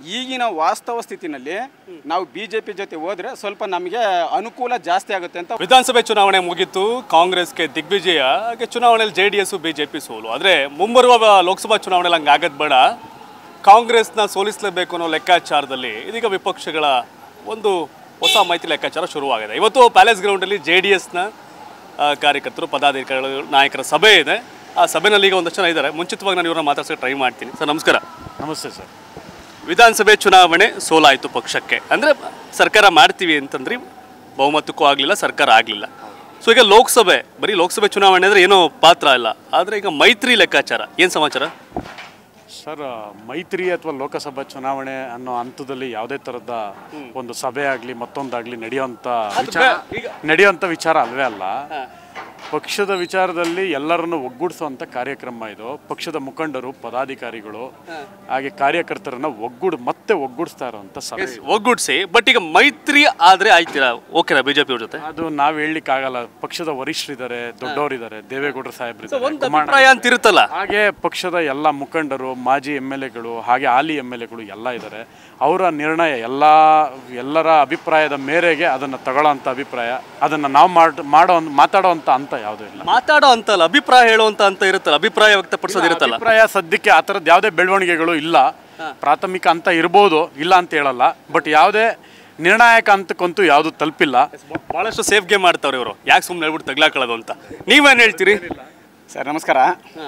ಈಗಿನ ವಾಸ್ತವ ಸ್ಥಿತಿನಲ್ಲಿ ನಾವು ಬಿ ಜೆ ಪಿ ಜೊತೆ ಹೋದ್ರೆ ಸ್ವಲ್ಪ ನಮಗೆ ಅನುಕೂಲ ಜಾಸ್ತಿ ಆಗುತ್ತೆ ಅಂತ ವಿಧಾನಸಭೆ ಚುನಾವಣೆ ಮುಗಿತು ಕಾಂಗ್ರೆಸ್ಗೆ ದಿಗ್ವಿಜಯ ಹಾಗೆ ಚುನಾವಣೆಯಲ್ಲಿ ಜೆ ಡಿ ಎಸ್ ಬಿಜೆಪಿ ಸೋಲು ಆದರೆ ಮುಂಬರುವ ಲೋಕಸಭಾ ಚುನಾವಣೆಯಲ್ಲಿ ಹಂಗೆ ಆಗದ್ ಬೇಡ ಕಾಂಗ್ರೆಸ್ನ ಸೋಲಿಸಲೇಬೇಕು ಅನ್ನೋ ಲೆಕ್ಕಾಚಾರದಲ್ಲಿ ಇದೀಗ ವಿಪಕ್ಷಗಳ ಒಂದು ಹೊಸ ಮೈತ್ರಿ ಲೆಕ್ಕಾಚಾರ ಶುರುವಾಗಿದೆ ಇವತ್ತು ಪ್ಯಾಲೇಸ್ ಗ್ರೌಂಡಲ್ಲಿ ಜೆ ಡಿ ಎಸ್ನ ಕಾರ್ಯಕರ್ತರು ಪದಾಧಿಕಾರಿಗಳು ನಾಯಕರ ಸಭೆ ಇದೆ ಆ ಸಭೆನಲ್ಲಿ ಈಗ ಒಂದಷ್ಟು ಜನ ಇದ್ದಾರೆ ಮುಂಚಿತವಾಗಿ ನಾನು ಇವ್ರನ್ನ ಮಾತಾಡ್ಸೋಕೆ ಟ್ರೈ ಮಾಡ್ತೀನಿ ಸರ್ ನಮಸ್ಕಾರ ನಮಸ್ತೆ ಸರ್ ವಿಧಾನಸಭೆ ಚುನಾವಣೆ ಸೋಲಾಯಿತು ಪಕ್ಷಕ್ಕೆ ಅಂದರೆ ಸರ್ಕಾರ ಮಾಡ್ತೀವಿ ಅಂತಂದ್ರಿ ಬಹುಮತಕ್ಕೂ ಆಗಲಿಲ್ಲ ಸರ್ಕಾರ ಆಗಲಿಲ್ಲ ಸೊ ಈಗ ಲೋಕಸಭೆ ಬರೀ ಲೋಕಸಭೆ ಚುನಾವಣೆ ಅಂದರೆ ಏನೋ ಪಾತ್ರ ಇಲ್ಲ ಆದರೆ ಈಗ ಮೈತ್ರಿ ಲೆಕ್ಕಾಚಾರ ಏನು ಸಮಾಚಾರ ಸರ್ ಮೈತ್ರಿ ಅಥವಾ ಲೋಕಸಭಾ ಚುನಾವಣೆ ಅನ್ನೋ ಹಂತದಲ್ಲಿ ಯಾವುದೇ ಥರದ ಒಂದು ಸಭೆ ಆಗಲಿ ಮತ್ತೊಂದಾಗಲಿ ನಡೆಯುವಂಥ ವಿಚಾರ ನಡೆಯುವಂಥ ವಿಚಾರ ಅಲ್ವೇ ಅಲ್ಲ ಪಕ್ಷದ ವಿಚಾರದಲ್ಲಿ ಎಲ್ಲರನ್ನು ಒಗ್ಗೂಡಿಸುವಂಥ ಕಾರ್ಯಕ್ರಮ ಇದು ಪಕ್ಷದ ಮುಖಂಡರು ಪದಾಧಿಕಾರಿಗಳು ಹಾಗೆ ಕಾರ್ಯಕರ್ತರನ್ನ ಒಗ್ಗೂಡ್ ಮತ್ತೆ ಒಗ್ಗೂಡಿಸ್ತಾ ಇರುವಂಥ ಸಭೆ ಇದು. ಒಗ್ಗೂಡಿಸಿ ಬಟ್ ಈಗ ಮೈತ್ರಿ ಆದರೆ ಆಯ್ತೀರಾ ಓಕೆನಾ ಬಿ ಜೆ ಪಿ ಅವ್ರ ಜೊತೆ ಅದು ನಾವು ಹೇಳಲಿಕ್ಕಾಗಲ್ಲ ಪಕ್ಷದ ವರಿಷ್ಠರಿದ್ದಾರೆ ದೊಡ್ಡವರಿದ್ದಾರೆ ದೇವೇಗೌಡರ ಸಾಹೇಬ್ರಿದ್ದಾರೆ ಒಂದು ಕುಮಾರ ಅಭಿಪ್ರಾಯ ಅಂತ ಇರುತ್ತಲ್ಲ ಹಾಗೆ ಪಕ್ಷದ ಎಲ್ಲ ಮುಖಂಡರು ಮಾಜಿ ಎಮ್ ಎಲ್ ಎಗಳು ಹಾಗೆ ಹಾಲಿ ಎಮ್ ಎಲ್ ಎಗಳು ಎಲ್ಲ ಇದ್ದಾರೆ ಅವರ ನಿರ್ಣಯ ಎಲ್ಲ ಎಲ್ಲರ ಅಭಿಪ್ರಾಯದ ಮೇರೆಗೆ ಅದನ್ನು ತಗೊಳ್ಳೋಂಥ ಅಭಿಪ್ರಾಯ ಅದನ್ನು ನಾವು ಮಾಡ್ ಮಾಡೋ ಮಾತಾಡೋವಂಥ ಅಂತ ಯಾವುದೂ ಇಲ್ಲ ಮಾತಾಡೋ ಅಂತಲ್ಲ ಅಭಿಪ್ರಾಯ ಹೇಳುವಂತ ಅಂತ ಇರುತ್ತಲ್ಲ ಅಭಿಪ್ರಾಯ ವ್ಯಕ್ತಪಡಿಸೋದು ಇರುತ್ತಲ್ಲ ಅಭಿಪ್ರಾಯ ಸದ್ಯಕ್ಕೆ ಆ ಥರದ್ದು ಯಾವುದೇ ಬೆಳವಣಿಗೆಗಳು ಇಲ್ಲ ಪ್ರಾಥಮಿಕ ಅಂತ ಇರ್ಬೋದು ಇಲ್ಲ ಅಂತ ಹೇಳಲ್ಲ ಬಟ್ ಯಾವುದೇ ನಿರ್ಣಾಯಕ ಹಂತಕ್ಕಂತೂ ಯಾವುದು ತಲುಪಿಲ್ಲ ಭಾಳಷ್ಟು ಸೇಫ್ ಗೇಮ್ ಮಾಡ್ತಾವ್ರೆ ಇವರು ಯಾಕೆ ಸುಮ್ಮನೆ ಹೇಳ್ಬಿಟ್ಟು ತಗ್ಲಾಕೊಳ್ಳೋದು ಅಂತ ನೀವೇನು ಹೇಳ್ತೀರಿ ಸರ್ ನಮಸ್ಕಾರ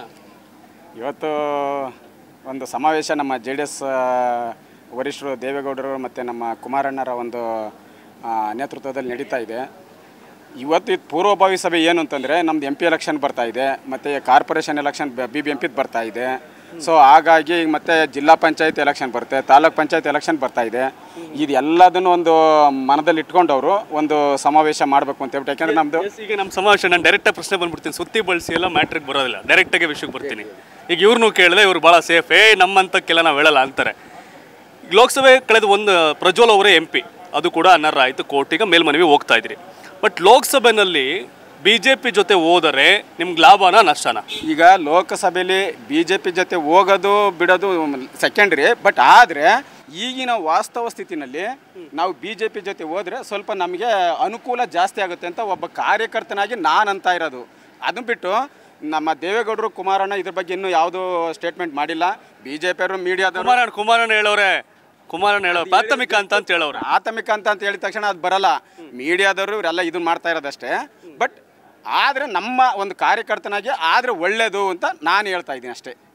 ಇವತ್ತು ಒಂದು ಸಮಾವೇಶ ನಮ್ಮ ಜೆ ಡಿ ಎಸ್ ವರಿಷ್ಠರು ದೇವೇಗೌಡರು ಮತ್ತು ನಮ್ಮ ಕುಮಾರಣ್ಣರ ಒಂದು ಆ, ನೇತೃತ್ವದಲ್ಲಿ ನಡೀತಾ ಇದೆ ಇವತ್ತು ಇದು ಪೂರ್ವಭಾವಿ ಸಭೆ ಏನು ಅಂತಂದರೆ ನಮ್ದು ಎಂ ಪಿ ಎಲೆಕ್ಷನ್ ಬರ್ತಾ ಇದೆ ಮತ್ತು corporation election B B M ಪಿದು ಬರ್ತಾ ಇದೆ ಸೊ ಹಾಗಾಗಿ ಮತ್ತೆ ಜಿಲ್ಲಾ ಪಂಚಾಯತ್ ಎಲೆಕ್ಷನ್ ಬರುತ್ತೆ ತಾಲೂಕ್ ಪಂಚಾಯತ್ ಎಲೆಕ್ಷನ್ ಬರ್ತಾ ಇದೆ ಇದು ಎಲ್ಲದನ್ನು ಒಂದು ಮನದಲ್ಲಿ ಇಟ್ಕೊಂಡವರು ಒಂದು ಸಮಾವೇಶ ಮಾಡಬೇಕು ಅಂತ ಹೇಳ್ಬಿಟ್ಟು ಯಾಕೆಂದ್ರೆ ನಮ್ಮದು Yes, ಈಗ ನಮ್ಮ ಸಮಾವೇಶ ನಾನು ಡೈರೆಕ್ಟಾಗಿ ಪ್ರಶ್ನೆ ಬಂದ್ಬಿಡ್ತೀನಿ ಸುತ್ತಿ ಬಳಸಿ ಎಲ್ಲ ಮ್ಯಾಟ್ರಿಗೆ ಬರೋದಿಲ್ಲ ಡೈರೆಕ್ಟಾಗಿ ವಿಷಯಕ್ಕೆ ಬರ್ತೀನಿ ಈಗ ಇವ್ರನ್ನೂ ಕೇಳಿದೆ ಇವ್ರು ಭಾಳ ಸೇಫ್ ಏ ನಮ್ಮಂತಕ್ಕೆಲ್ಲ ನಾವು ಹೇಳಲ್ಲ ಅಂತಾರೆ ಈಗ ಲೋಕಸಭೆ ಕಳೆದ ಒಂದು ಪ್ರಜ್ವಲ್ ಅವರೇ ಎಂ ಪಿ ಅದು ಕೂಡ ಅನರ್ಹ ಆಯಿತು ಕೋರ್ಟಿಗೆ ಮೇಲ್ಮನವಿ ಹೋಗ್ತಾ ಇದ್ರಿ ಬಟ್ ಲೋಕಸಭೆನಲ್ಲಿ ಬಿ ಜೆ ಪಿ ಜೊತೆ ಹೋದರೆ ನಿಮ್ಗೆ ಲಾಭನ ನಷ್ಟನ ಈಗ ಲೋಕಸಭೆಯಲ್ಲಿ ಬಿ ಜೆ ಪಿ ಜೊತೆ ಹೋಗೋದು ಬಿಡೋದು ಸೆಕೆಂಡ್ರಿ ಬಟ್ ಆದರೆ ಈಗಿನ ವಾಸ್ತವ ಸ್ಥಿತಿನಲ್ಲಿ ನಾವು ಬಿ ಜೆ ಪಿ ಜೊತೆ ಹೋದರೆ ಸ್ವಲ್ಪ ನಮಗೆ ಅನುಕೂಲ ಜಾಸ್ತಿ ಆಗುತ್ತೆ ಅಂತ ಒಬ್ಬ ಕಾರ್ಯಕರ್ತನಾಗಿ ನಾನು ಅಂತ ಇರೋದು ಅದನ್ನ ಬಿಟ್ಟು ನಮ್ಮ ದೇವೇಗೌಡರು ಕುಮಾರಣ್ಣ ಇದ್ರ ಬಗ್ಗೆ ಇನ್ನೂ ಯಾವುದೂ ಸ್ಟೇಟ್ಮೆಂಟ್ ಮಾಡಿಲ್ಲ ಬಿ ಜೆ ಪಿಯವರು ಮೀಡಿಯಾದವರು ಕುಮಾರಣ್ಣ ಕುಮಾರಣ್ಣ ಹೇಳೋರೆ ಕುಮಾರಣ್ಣ ಹೇಳೋರು ಪ್ರಾಥಮಿಕ ಅಂತ ಅಂತ ಹೇಳೋರು ಪ್ರಾಥಮಿಕ ಅಂತ ಅಂತ ಹೇಳಿದ ತಕ್ಷಣ ಅದು ಬರಲ್ಲ ಮೀಡಿಯಾದವರು ಇವರೆಲ್ಲ ಇದನ್ನ ಮಾಡ್ತಾ ಇರೋದಷ್ಟೇ ಬಟ್ ಆದರೆ ನಮ್ಮ ಒಂದು ಕಾರ್ಯಕರ್ತನಾಗಿ ಆದರೆ ಒಳ್ಳೆಯದು ಅಂತ ನಾನು ಹೇಳ್ತಾ ಇದ್ದೀನಿ ಅಷ್ಟೇ